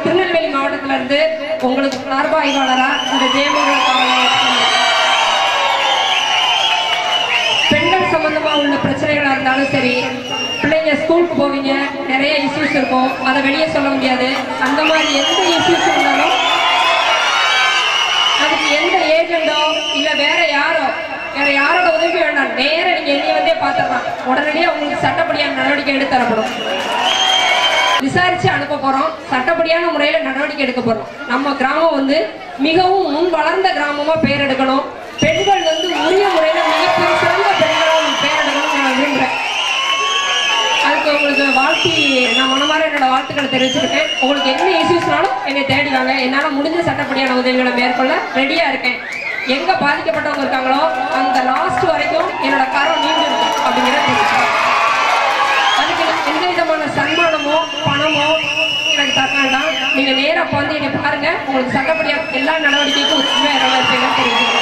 திருநெல்வேலி மாவட்டத்துல இருந்து உங்களுக்கு சார்பாய்வாளரா இந்த ஜெயமங்கலம் காவலை பெண்கள் சம்பந்தமா உள்ள பிரச்சனைகளா இருந்தாலும் சரி பிள்ளைங்க ஸ்கூலுக்கு போவீங்க நிறைய இஷ்யூஸ் இருக்கும் அதை வெளியே சொல்ல முடியாது அந்த மாதிரி எந்த இஷ்யூஸ் இருந்தாலும் அதுக்கு எந்த ஏஜெண்டோ இல்ல வேற யாரோ வேற யாரோட உதவி வேண்டாம் நேர நீங்க என்னைய வந்தே பாத்துடலாம் உடனடியாக உங்களுக்கு சட்டப்படியான நடவடிக்கை எடுத்து தரப்படும் விசாரிச்சு அனுப்ப போறோம் சட்டப்படியான முறையில நடவடிக்கை எடுக்க போறோம் நம்ம கிராமம் வந்து மிகவும் முன் வளர்ந்த கிராமமா பேர் எடுக்கணும் பெண்கள் வந்து உரிய முறையில மிகப்பெரிய சிறந்த பெண்களும் பேர் எடுக்கணும்னு நான் விரும்புறேன் அதுக்கு உங்களுக்கு வாழ்த்தி நான் மனமார என்னோட வாழ்த்துக்களை தெரிவிச்சுக்கிட்டேன் உங்களுக்கு என்ன இஷ்யூஸ்னாலும் என்னை தேடி வாங்க என்னால முடிஞ்ச சட்டப்படியான உதவிகளை மேற்கொள்ள ரெடியா இருக்கேன் எங்க பாதிக்கப்பட்டவங்க இருக்காங்களோ அந்த லாஸ்ட் வரைக்கும் என்னோட கரம் நீண்டு இருக்கும் அப்படிங்கிறத தெரிவிச்சுக்கிறேன் அதுக்கு எனக்கு எந்த விதமான சன்மானமோ பணமோ எனக்கு தர வேண்டாம் நீங்க நேரா அப்ப வந்து என்னை பாருங்க உங்களுக்கு சட்டப்படியா எல்லா நடவடிக்கைக்கும் உண்மையாக இருப்பீங்கன்னு தெரிவிச்சுக்கிறேன்